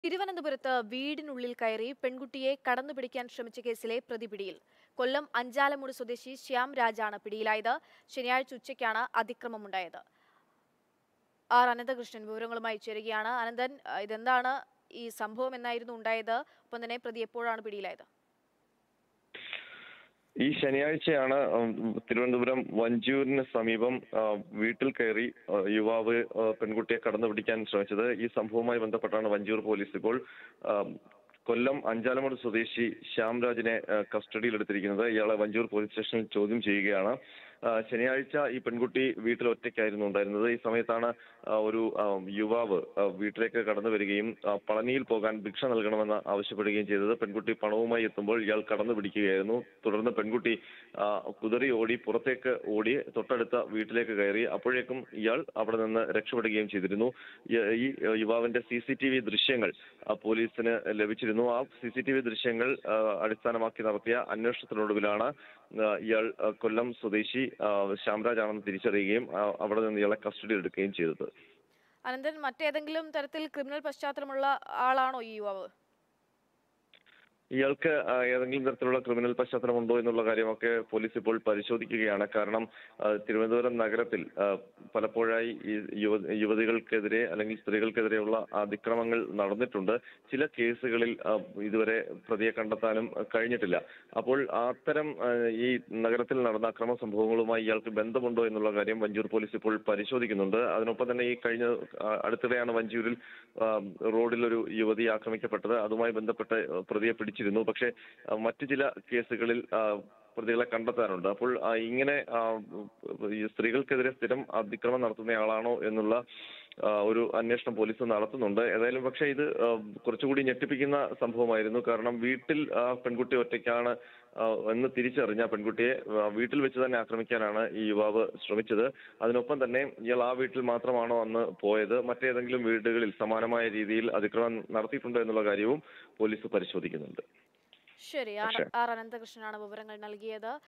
തിരുവനന്തപുരത്ത് വീടിനുള്ളിൽ കയറി പെൺകുട്ടിയെ കടന്നുപിടിക്കാൻ ശ്രമിച്ച കേസിലെ പ്രതി പിടിയിൽ കൊല്ലം അഞ്ചാലമൂട് സ്വദേശി ശ്യാം രാജാണ് പിടിയിലായത് ശനിയാഴ്ച ഉച്ചയ്ക്കാണ് അതിക്രമമുണ്ടായത് ആർ അനന്തകൃഷ്ണൻ വിവരങ്ങളുമായി ചേരുകയാണ് അനന്തൻ അഹ് ഇതെന്താണ് ഈ സംഭവം എന്നായിരുന്നു ഉണ്ടായത് ഒപ്പം തന്നെ പ്രതി എപ്പോഴാണ് പിടിയിലായത് ഈ ശനിയാഴ്ചയാണ് ഉം, തിരുവനന്തപുരം വഞ്ചൂരിന് സമീപം ആ, വീട്ടിൽ കയറി ആ, യുവാവ് ആ, പെൺകുട്ടിയെ കടന്നുപിടിക്കാൻ ശ്രമിച്ചത് ഈ സംഭവവുമായി ബന്ധപ്പെട്ടാണ് വഞ്ചൂർ പോലീസ് ഇപ്പോൾ ആ, കൊല്ലം അഞ്ചാലമൂട് സ്വദേശി ശ്യാംരാജിനെ ആ, കസ്റ്റഡിയിലെടുത്തിരിക്കുന്നത് ഇയാളെ വഞ്ചൂർ പോലീസ് സ്റ്റേഷനിൽ ചോദ്യം ചെയ്യുകയാണ് ആ, ശനിയാഴ്ച ഈ പെൺകുട്ടി വീട്ടിൽ ഒറ്റയ്ക്കായിരുന്നു ഉണ്ടായിരുന്നത് ഈ സമയത്താണ് ആ, ഒരു ആ, യുവാവ് ആ, വീട്ടിലേക്ക് കടന്നു വരികയും ആ, പളനിയിൽ പോകാൻ ഭിക്ഷ നൽകണമെന്ന് ആവശ്യപ്പെടുകയും ചെയ്തത് പെൺകുട്ടി പണവുമായി എത്തുമ്പോൾ ഇയാൾ കടന്നു പിടിക്കുകയായിരുന്നു തുടർന്ന് പെൺകുട്ടി ആ, കുതറി ഓടി പുറത്തേക്ക് ഓടി തൊട്ടടുത്ത വീട്ടിലേക്ക് കയറി അപ്പോഴേക്കും ഇയാൾ അവിടെ നിന്ന് രക്ഷപ്പെടുകയും ചെയ്തിരുന്നു ഈ- ഈ യുവാവിന്റെ സി സി ടി വി ദൃശ്യങ്ങൾ ആ, പോലീസിന് ലഭിച്ചിരുന്നു ആ സി സി ടി വി ദൃശ്യങ്ങൾ ആ, അടിസ്ഥാനമാക്കി നടത്തിയ അന്വേഷണത്തിനൊടുവിലാണ് ആ, ഇയാൾ ആ, കൊല്ലം സ്വദേശി ആ, ശ്യാംരാജ് ആണെന്ന് തിരിച്ചറിയുകയും ആ, അവിടെ നിന്ന് ഇയാളെ കസ്റ്റഡിയിൽ എടുക്കുകയും ചെയ്തത് അനന്തൻ മറ്റേതെങ്കിലും തരത്തിൽ ക്രിമിനൽ പശ്ചാത്തലമുള്ള ആളാണോ ഈ യുവാവ് ഇയാൾക്ക് ആ, ഏതെങ്കിലും തരത്തിലുള്ള ക്രിമിനൽ പശ്ചാത്തലമുണ്ടോ എന്നുള്ള കാര്യമൊക്കെ പോലീസ് ഇപ്പോൾ പരിശോധിക്കുകയാണ് കാരണം ആ, തിരുവനന്തപുരം നഗരത്തിൽ ആ, പലപ്പോഴായി ഈ യുവ- യുവതികൾക്കെതിരെ അല്ലെങ്കിൽ സ്ത്രീകൾക്കെതിരെയുള്ള അതിക്രമങ്ങൾ നടന്നിട്ടുണ്ട് ചില കേസുകളിൽ ആ, ഇതുവരെ പ്രതിയെ കണ്ടെത്താനും ആ, കഴിഞ്ഞിട്ടില്ല അപ്പോൾ അത്തരം ആ, ഈ നഗരത്തിൽ നടന്ന അക്രമ സംഭവങ്ങളുമായി ഇയാൾക്ക് ബന്ധമുണ്ടോ എന്നുള്ള കാര്യം വഞ്ചൂർ പോലീസ് ഇപ്പോൾ പരിശോധിക്കുന്നുണ്ട് അതിനൊപ്പം തന്നെ ഈ കഴിഞ്ഞ ആ, അടുത്തിടെയാണ് വഞ്ചൂരിൽ ആ, റോഡിൽ ഒരു യുവതി ആക്രമിക്കപ്പെട്ടത് അതുമായി ബന്ധപ്പെട്ട് പ്രതിയെ പിടിച്ചിരുന്നു പക്ഷേ ആ, മറ്റു ചില കേസുകളിൽ ആ, പ്രതികളെ കണ്ടെത്താനുണ്ട് അപ്പോൾ ആ, ഇങ്ങനെ ആ, ഈ സ്ത്രീകൾക്കെതിരെ സ്ഥിരം അതിക്രമം നടത്തുന്നയാളാണോ എന്നുള്ള ആ, ഒരു അന്വേഷണം പോലീസ് നടത്തുന്നുണ്ട് ഏതായാലും പക്ഷേ ഇത് ആ, കുറച്ചുകൂടി ഞെട്ടിപ്പിക്കുന്ന സംഭവമായിരുന്നു കാരണം വീട്ടിൽ ആ പെൺകുട്ടി ഒറ്റയ്ക്കാണ് ആ, എന്ന് തിരിച്ചറിഞ്ഞ പെൺകുട്ടിയെ ആ, വീട്ടിൽ വെച്ച് തന്നെ ആക്രമിക്കാനാണ് ഈ യുവാവ് ശ്രമിച്ചത് അതിനൊപ്പം തന്നെ ഇയാൾ ആ വീട്ടിൽ മാത്രമാണോ അന്ന് പോയത് മറ്റേതെങ്കിലും വീടുകളിൽ സമാനമായ രീതിയിൽ അതിക്രമം നടത്തിയിട്ടുണ്ടോ എന്നുള്ള കാര്യവും പോലീസ് പരിശോധിക്കുന്നുണ്ട് ശരി ആർ പക്ഷേ- ആർ അനന്തകൃഷ്ണനാണ് വിവരങ്ങൾ നൽകിയത്